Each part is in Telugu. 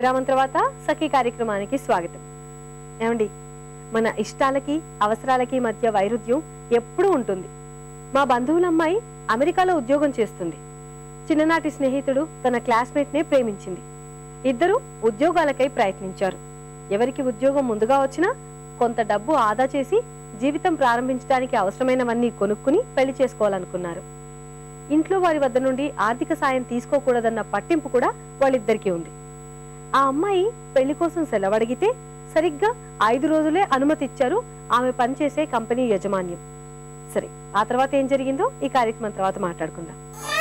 విరామం తర్వాత సఖీ కార్యక్రమానికి స్వాగతం ఏమండి మన ఇష్టాలకి అవసరాలకి మధ్య వైరుధ్యం ఎప్పుడూ ఉంటుంది మా బంధువుల అమ్మాయి అమెరికాలో ఉద్యోగం చేస్తుంది చిన్ననాటి స్నేహితుడు తన క్లాస్మేట్ నే ప్రేమించింది ఇద్దరు ఉద్యోగాలకై ప్రయత్నించారు ఎవరికి ఉద్యోగం ముందుగా వచ్చినా కొంత డబ్బు ఆదా చేసి జీవితం ప్రారంభించడానికి అవసరమైనవన్నీ కొనుక్కుని పెళ్లి చేసుకోవాలనుకున్నారు ఇంట్లో వారి వద్ద నుండి ఆర్థిక సాయం తీసుకోకూడదన్న పట్టింపు కూడా వాళ్ళిద్దరికీ ఉంది ఆ అమ్మాయి పెళ్లి కోసం సెలవు అడిగితే సరిగ్గా ఐదు రోజులే అనుమతి ఇచ్చారు ఆమె పనిచేసే కంపెనీ యజమాన్యం సరే ఆ తర్వాత ఏం జరిగిందో ఈ కార్యక్రమం తర్వాత మాట్లాడుకుందాం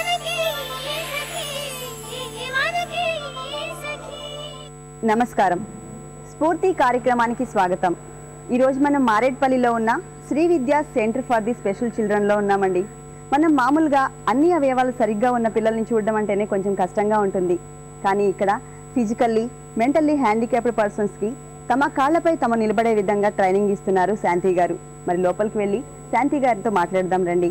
నమస్కారం స్ఫూర్తి కార్యక్రమానికి స్వాగతం ఈరోజు మనం మారేడ్పల్లిలో ఉన్న Shri Vidya center for the special చిల్డ్రన్లో ఉన్నామండి మనం మామూలుగా అన్ని అవయవాలు సరిగ్గా ఉన్న పిల్లల్ని చూడడం అంటేనే కొంచెం కష్టంగా ఉంటుంది కానీ ఇక్కడ ఫిజికల్లీ మెంటల్లీ హ్యాండిక్యాప్డ్ పర్సన్స్కి తమ కాళ్ళపై తమ నిలబడే విధంగా ట్రైనింగ్ ఇస్తున్నారు శాంతి గారు మరి లోపలికి వెళ్ళి శాంతి గారితో మాట్లాడదాం రండి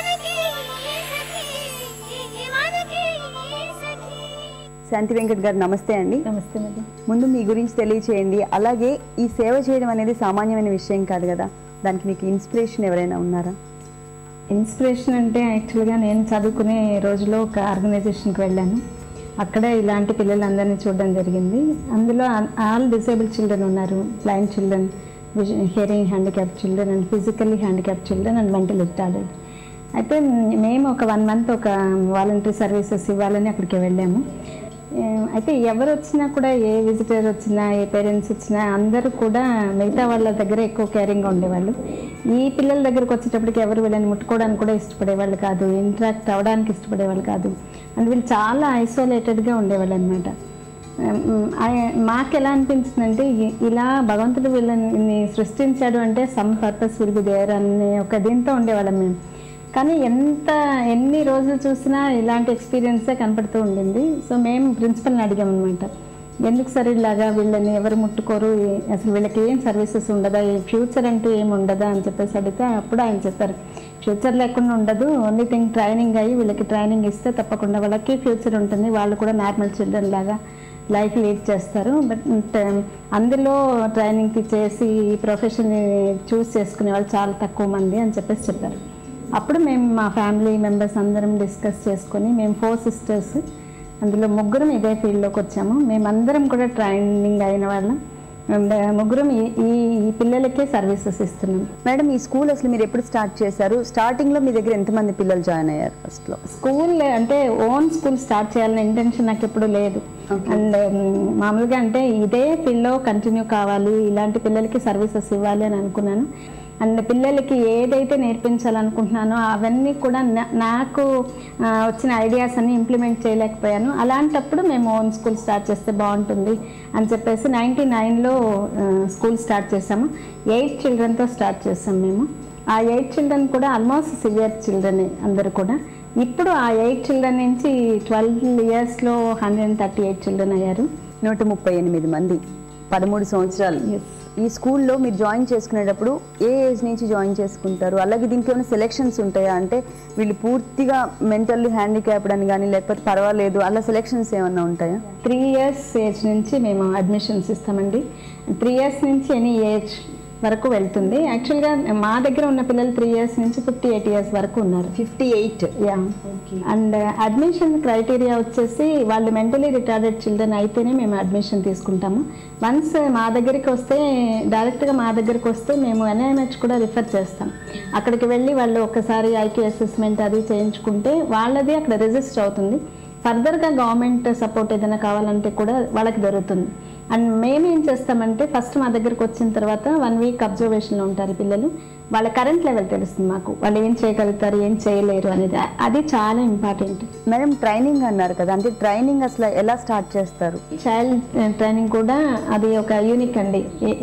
శాంతి వెంకట్ గారు నమస్తే అండి నమస్తే మేడం ముందు మీ గురించి తెలియచేయండి అలాగే ఈ సేవ చేయడం అనేది సామాన్యమైన విషయం కాదు కదా దానికి మీకు ఇన్స్పిరేషన్ ఎవరైనా ఉన్నారా ఇన్స్పిరేషన్ అంటే యాక్చువల్గా నేను చదువుకునే రోజులో ఒక ఆర్గనైజేషన్కి వెళ్ళాను అక్కడ ఇలాంటి పిల్లలందరినీ చూడడం జరిగింది అందులో ఆల్ డిసేబుల్ చిల్డ్రన్ ఉన్నారు blind children hearing handicap children and physically handicap children and mental retarded అయితే మేము ఒక వన్ మంత్ ఒక వాలంటరీ సర్వీసెస్ ఇవ్వాలని అక్కడికి వెళ్ళాము ఏ, అయితే ఎవరు వచ్చినా కూడా ఏ విజిటర్ వచ్చినా ఏ పేరెంట్స్ వచ్చినా అందరూ కూడా మిగతా వాళ్ళ దగ్గర ఎక్కువ కేరింగ్గా ఉండేవాళ్ళు ఈ పిల్లల దగ్గరకు వచ్చేటప్పటికి ఎవరు వీళ్ళని ముట్టుకోవడానికి కూడా ఇష్టపడేవాళ్ళు కాదు ఇంటరాక్ట్ అవ్వడానికి ఇష్టపడేవాళ్ళు కాదు అండ్ వీళ్ళు చాలా ఐసోలేటెడ్గా ఉండేవాళ్ళు అనమాట మాకు ఎలా అనిపించిందంటే ఇ- ఇలా భగవంతుడు వీళ్ళని సృష్టించాడు అంటే some purpose will be there అనే ఒక దీంతో ఉండేవాళ్ళం మేము కానీ ఎంత ఎన్ని రోజులు చూసినా ఇలాంటి ఎక్స్పీరియన్సే కనపడుతూ ఉండింది సో మేము ప్రిన్సిపల్ని అడిగాం అనమాట ఎందుకు సార్ ఇలాగా వీళ్ళని ఎవరు ముట్టుకోరు ఏ- అసలు వీళ్ళకి ఏం సర్వీసెస్ ఉండదా ఈ ఫ్యూచర్ అంటూ ఏమి ఉండదా అని చెప్పేసి అడిగితే అప్పుడు ఆయన చెప్పారు ఫ్యూచర్ లేకుండా ఉండదు ఓన్లీ థింగ్ ట్రైనింగ్ అయ్యి వీళ్ళకి ట్రైనింగ్ ఇస్తే తప్పకుండా వాళ్ళకి ఫ్యూచర్ ఉంటుంది వాళ్ళు కూడా నార్మల్ చిల్డ్రన్ లాగా లైఫ్ లీడ్ చేస్తారు బట్ అందులో ట్రైనింగ్ చేసి ఈ ప్రొఫెషన్ని చూస్ చేసుకునే వాళ్ళు చాలా తక్కువ మంది అని చెప్పేసి చెప్పారు అప్పుడు మేము మా ఫ్యామిలీ మెంబర్స్ అందరం డిస్కస్ చేసుకొని మేము ఫోర్ సిస్టర్స్ అందులో ముగ్గురం ఇదే ఫీల్డ్లోకి వచ్చాము మేమందరం కూడా ట్రైనింగ్ అయిన వాళ్ళం అండ్ ముగ్గురం ఈ ఈ- ఈ పిల్లలకే సర్వీసెస్ ఇస్తున్నాం మేడం ఈ స్కూల్ అసలు మీరు ఎప్పుడు స్టార్ట్ చేశారు స్టార్టింగ్లో మీ దగ్గర ఎంతమంది పిల్లలు జాయిన్ అయ్యారు ఫస్ట్లో స్కూల్ అంటే ఓన్ స్కూల్ స్టార్ట్ చేయాలనే ఇంటెన్షన్ నాకు ఎప్పుడు లేదు అండ్ మామూలుగా అంటే ఇదే ఫీల్డ్లో కంటిన్యూ కావాలి ఇలాంటి పిల్లలకి సర్వీసెస్ ఇవ్వాలి అని అనుకున్నాను అండ్ పిల్లలకి ఏదైతే నేర్పించాలనుకుంటున్నానో అవన్నీ కూడా నా- నాకు ఆ, వచ్చిన ఐడియాస్ అన్ని ఇంప్లిమెంట్ చేయలేకపోయాను అలాంటప్పుడు మేము ఓన్ స్కూల్ స్టార్ట్ చేస్తే బాగుంటుంది అని చెప్పేసి నైంటీ నైన్లో స్కూల్ స్టార్ట్ చేసాము ఎయిట్ చిల్డ్రన్తో స్టార్ట్ చేసాం మేము ఆ ఎయిట్ చిల్డ్రన్ కూడా ఆల్మోస్ట్ సివియర్ చిల్డ్రన్ అందరు కూడా ఇప్పుడు ఆ ఎయిట్ చిల్డ్రన్ నుంచి ట్వెల్వ్ ఇయర్స్లో hundred and thirty eight children అయ్యారు నూట ముప్పై ఎనిమిది మంది పదమూడు సంవత్సరాలు ఈ స్కూల్లో మీరు జాయిన్ చేసుకునేటప్పుడు ఏ ఏజ్ నుంచి జాయిన్ చేసుకుంటారు అలాగే దీనికి ఏమైనా సెలెక్షన్స్ ఉంటాయా అంటే వీళ్ళు పూర్తిగా మెంటల్లీ హ్యాండిక్యాప్డ్ అని కానీ లేకపోతే పర్వాలేదు అలా సెలెక్షన్స్ ఏమన్నా ఉంటాయా త్రీ ఇయర్స్ ఏజ్ నుంచి మేము అడ్మిషన్స్ ఇస్తామండి త్రీ ఇయర్స్ నుంచి ఎనీ ఏజ్ వరకు వెళ్తుంది యాక్చువల్గా మా దగ్గర ఉన్న పిల్లలు త్రీ ఇయర్స్ నుంచి ఫిఫ్టీ ఎయిట్ ఇయర్స్ వరకు ఉన్నారు fifty eight yeah and admission criteria వచ్చేసి వాళ్ళు మెంటలీ రిటార్డెడ్ చిల్డ్రన్ అయితేనే మేము అడ్మిషన్ తీసుకుంటాము వన్స్ మా దగ్గరికి వస్తే డైరెక్ట్గా మా దగ్గరికి వస్తే మేము ఎన్ఐఎంహెచ్ కూడా రిఫర్ చేస్తాం అక్కడికి వెళ్ళి వాళ్ళు ఒకసారి ఐక్యూ అసెస్మెంట్ అది చేయించుకుంటే వాళ్ళది అక్కడ రిజిస్టర్ అవుతుంది ఫర్దర్గా గవర్నమెంట్ సపోర్ట్ ఏదైనా కావాలంటే కూడా వాళ్ళకి దొరుకుతుంది అండ్ మేము ఏం చేస్తామంటే ఫస్ట్ మా దగ్గరకు వచ్చిన తర్వాత వన్ వీక్ అబ్జర్వేషన్లో ఉంటారు ఈ పిల్లలు వాళ్ళ కరెంట్ లెవెల్ తెలుస్తుంది మాకు వాళ్ళు ఏం చేయగలుగుతారు ఏం చేయలేరు అనేది అది చాలా ఇంపార్టెంట్ మేడం ట్రైనింగ్ అన్నారు కదా అంటే ట్రైనింగ్ అసలు ఎలా స్టార్ట్ చేస్తారు చైల్డ్ ట్రైనింగ్ కూడా అది ఒక యూనిక్ అండి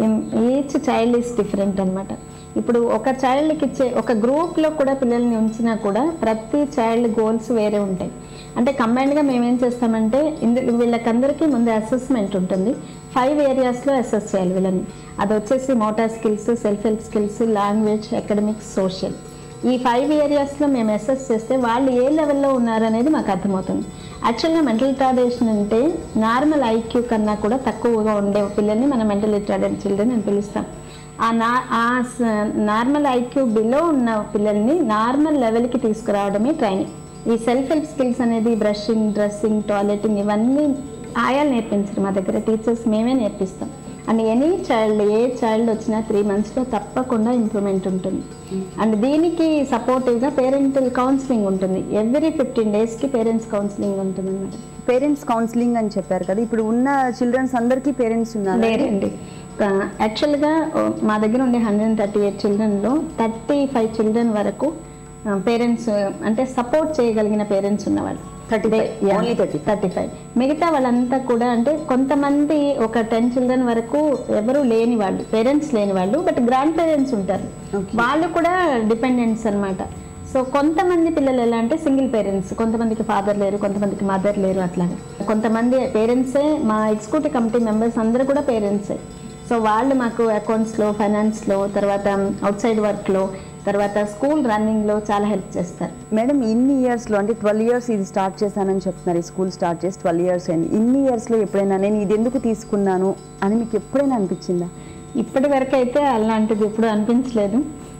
ఈచ్ చైల్డ్ ఈస్ డిఫరెంట్ అన్నమాట ఇప్పుడు ఒక చైల్డ్కి ఇచ్చే ఒక గ్రూప్లో కూడా పిల్లల్ని ఉంచినా కూడా ప్రతి చైల్డ్ గోల్స్ వేరే ఉంటాయి అంటే కంబైన్డ్గా మేము ఏం చేస్తామంటే ఇందులో వీళ్ళకందరికీ ముందు అసెస్మెంట్ ఉంటుంది ఫైవ్ ఏరియాస్లో అసెస్ చేయాలి వీళ్ళని అది వచ్చేసి motor skills self help skills language academics social ఈ ఫైవ్ ఏరియాస్లో మేము అసెస్ చేస్తే వాళ్ళు ఏ లెవెల్లో ఉన్నారనేది మాకు అర్థమవుతుంది యాక్చువల్గా మెంటల్ రిటార్డేషన్ అంటే నార్మల్ ఐక్యూ కన్నా కూడా తక్కువగా ఉండే పిల్లల్ని మనం మెంటల్ రిటార్డెడ్ చిల్డ్రన్ అని పిలుస్తాం ఆ నా ఆ నార్మల్ ఐక్యూ బిలో ఉన్న పిల్లల్ని నార్మల్ లెవెల్కి తీసుకురావడమే ట్రైనింగ్ ఈ సెల్ఫ్ హెల్ప్ స్కిల్స్ అనేది బ్రషింగ్ డ్రెస్సింగ్ టాయిలెటింగ్ ఇవన్నీ ఆయాలు నేర్పించరు మా దగ్గర టీచర్స్ మేమే నేర్పిస్తాం అండ్ ఎనీ చైల్డ్ ఏ చైల్డ్ వచ్చినా త్రీ మంత్స్లో తప్పకుండా ఇంప్రూవ్మెంట్ ఉంటుంది అండ్ దీనికి సపోర్టివ్గా పేరెంటల్ కౌన్సిలింగ్ ఉంటుంది ఎవ్రీ ఫిఫ్టీన్ డేస్కి పేరెంట్స్ కౌన్సిలింగ్ ఉంటుంది అన్నమాట పేరెంట్స్ కౌన్సిలింగ్ అని చెప్పారు కదా ఇప్పుడు ఉన్న చిల్డ్రన్స్ అందరికీ పేరెంట్స్ ఉన్నారు లేరండి యాక్చువల్గా మా దగ్గర ఉండే హండ్రెడ్ అండ్ థర్టీ ఎయిట్ చిల్డ్రన్లో థర్టీ ఫైవ్ చిల్డ్రన్ వరకు పేరెంట్స్ అంటే సపోర్ట్ చేయగలిగిన పేరెంట్స్ ఉన్నవాళ్ళు 35, only 35. థర్టీ ఫైవ్ మిగతా వాళ్ళంతా కూడా అంటే కొంతమంది ఒక టెన్ చిల్డ్రన్ వరకు ఎవరు లేని వాళ్ళు పేరెంట్స్ లేని వాళ్ళు బట్ గ్రాండ్ పేరెంట్స్ ఉంటారు Okay. వాళ్ళు కూడా డిపెండెంట్స్ అన్నమాట సో కొంతమంది పిల్లలు ఎలా అంటే సింగిల్ పేరెంట్స్ కొంతమందికి ఫాదర్ లేరు కొంతమందికి మదర్ లేరు అట్లాగా కొంతమంది పేరెంట్సే మా ఎగ్జిక్యూటివ్ కమిటీ మెంబర్స్ అందరూ కూడా పేరెంట్సే సో వాళ్ళు మాకు అకౌంట్స్లో ఫైనాన్స్లో తర్వాత అవుట్ సైడ్ వర్క్లో తర్వాత స్కూల్ రన్నింగ్లో చాలా హెల్ప్ చేస్తారు మేడం ఇన్ని ఇయర్స్లో అంటే ట్వెల్వ్ ఇయర్స్ ఇది స్టార్ట్ చేశానని చెప్తున్నారు ఈ స్కూల్ స్టార్ట్ చేసి ట్వెల్వ్ ఇయర్స్ అయింది ఇన్ని ఇయర్స్లో ఎప్పుడైనా నేను ఇది ఎందుకు తీసుకున్నాను అని మీకు ఎప్పుడైనా అనిపించిందా ఇప్పటి వరకు అయితే అలాంటిది ఎప్పుడు అనిపించలేదు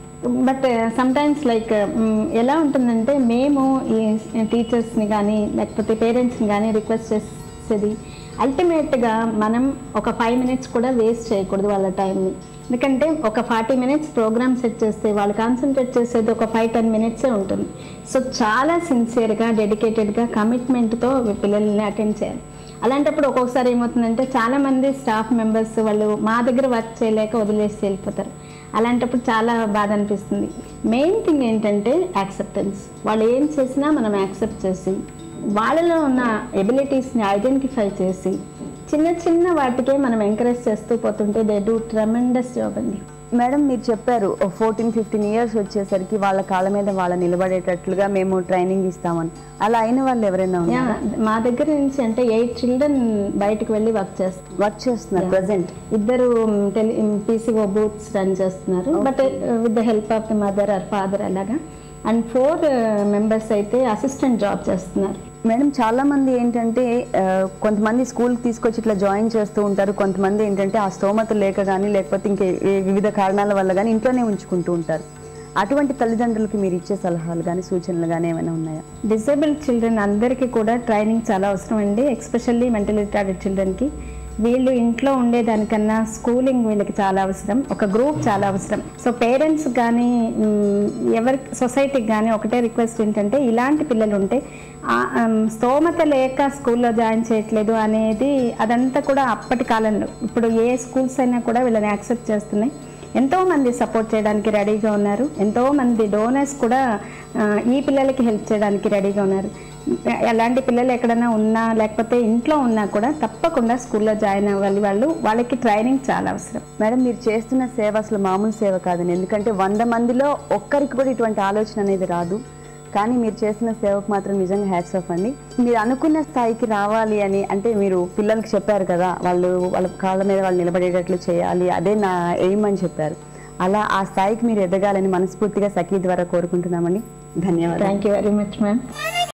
బట్ సమ్టైమ్స్ లైక్ ఎలా ఉంటుందంటే మేము ఈ టీచర్స్ని కానీ లేకపోతే పేరెంట్స్ని కానీ రిక్వెస్ట్ చేసేది అల్టిమేట్గా మనం ఒక ఫైవ్ మినిట్స్ కూడా వేస్ట్ చేయకూడదు వాళ్ళ టైంని ఎందుకంటే ఒక ఫార్టీ మినిట్స్ ప్రోగ్రామ్ సెట్ చేస్తే వాళ్ళు కాన్సన్ట్రేట్ చేసేది ఒక ఫైవ్ టెన్ మినిట్సే ఉంటుంది సో చాలా సిన్సియర్గా డెడికేటెడ్గా కమిట్మెంట్తో పిల్లల్ని అటెండ్ చేయాలి అలాంటప్పుడు ఒక్కొక్కసారి ఏమవుతుందంటే చాలా మంది స్టాఫ్ మెంబర్స్ వాళ్ళు మా దగ్గర వర్క్ చేయలేక వదిలేసి వెళ్ళిపోతారు అలాంటప్పుడు చాలా బాధ అనిపిస్తుంది మెయిన్ థింగ్ ఏంటంటే యాక్సెప్టెన్స్ వాళ్ళు ఏం చేసినా మనం యాక్సెప్ట్ చేసి వాళ్ళలో ఉన్న ఎబిలిటీస్ని ఐడెంటిఫై చేసి చిన్న చిన్న వాటికే మనం ఎంకరేజ్ చేస్తూ పోతుంటే దే డూ ట్రమెండస్ జాబ్ అండి మేడం మీరు చెప్పారు ఫోర్టీన్ ఫిఫ్టీన్ ఇయర్స్ వచ్చేసరికి వాళ్ళ కాళ్ళ మీద వాళ్ళ నిలబడేటట్లుగా మేము ట్రైనింగ్ ఇస్తామని అలా అయిన వాళ్ళు ఎవరైనా యా, ఉన్నారా మా దగ్గర నుంచి అంటే ఎయిట్ చిల్డ్రన్ బయటకు వెళ్ళి వర్క్ చేస్తారు వర్క్ చేస్తున్నారు ప్రజెంట్ ఇద్దరు టెలి పీసీఓ బూత్స్ రన్ చేస్తున్నారు but with the help of the mother or father అలాగా అండ్ ఫోర్ మెంబర్స్ అయితే అసిస్టెంట్ జాబ్ చేస్తున్నారు మేడం చాలా మంది ఏంటంటే ఆ, కొంతమంది స్కూల్ తీసుకొచ్చి ఇట్లా జాయిన్ చేస్తూ ఉంటారు కొంతమంది ఏంటంటే ఆ స్తోమత లేక కానీ లేకపోతే ఇంకే ఏ వివిధ కారణాల వల్ల కానీ ఇంట్లోనే ఉంచుకుంటూ ఉంటారు అటువంటి తల్లిదండ్రులకి మీరు ఇచ్చే సలహాలు కానీ సూచనలు కానీ ఏమైనా ఉన్నాయా డిసేబుల్ చిల్డ్రన్ అందరికీ కూడా ట్రైనింగ్ చాలా అవసరం అండి ఎక్స్పెషల్లీ మెంటల్ రిటార్డెడ్ చిల్డ్రన్కి వీళ్ళు ఇంట్లో ఉండేదానికన్నా స్కూలింగ్ వీళ్ళకి చాలా అవసరం ఒక గ్రూప్ చాలా అవసరం సో పేరెంట్స్ కానీ మ్, ఎవరి సొసైటీకి కానీ ఒకటే రిక్వెస్ట్ ఏంటంటే ఇలాంటి పిల్లలు ఉంటే ఆ, ఆమ్, స్తోమత లేక స్కూల్లో జాయిన్ చేయట్లేదు అనేది అదంతా కూడా అప్పటి కాలంలో ఇప్పుడు ఏ స్కూల్స్ అయినా కూడా వీళ్ళని యాక్సెప్ట్ చేస్తున్నాయి ఎంతో మంది సపోర్ట్ చేయడానికి రెడీగా ఉన్నారు ఎంతో మంది డోనర్స్ కూడా ఆ, ఈ పిల్లలకి హెల్ప్ చేయడానికి రెడీగా ఉన్నారు ఎలాంటి పిల్లలు ఎక్కడైనా ఉన్నా లేకపోతే ఇంట్లో ఉన్నా కూడా తప్పకుండా స్కూల్లో జాయిన్ అవ్వాలి వాళ్ళు వాళ్ళకి ట్రైనింగ్ చాలా అవసరం మేడం మీరు చేస్తున్న సేవ అసలు మామూలు సేవ కాదండి ఎందుకంటే వంద మందిలో ఒక్కరికి కూడా ఇటువంటి ఆలోచన అనేది రాదు కానీ మీరు చేస్తున్న సేవకు మాత్రం నిజంగా హ్యాట్స్ ఆఫ్ అండి మీరు అనుకున్న స్థాయికి రావాలి అని అంటే మీరు పిల్లలకి చెప్పారు కదా వాళ్ళు వాళ్ళ కాళ్ళ మీద వాళ్ళు నిలబడేటట్లు చేయాలి అదే నా ఎయిమ్ అని చెప్పారు అలా ఆ స్థాయికి మీరు ఎదగాలని మనస్ఫూర్తిగా సఖీ ద్వారా కోరుకుంటున్నామండి ధన్యవాదాలు thank you very much ma'am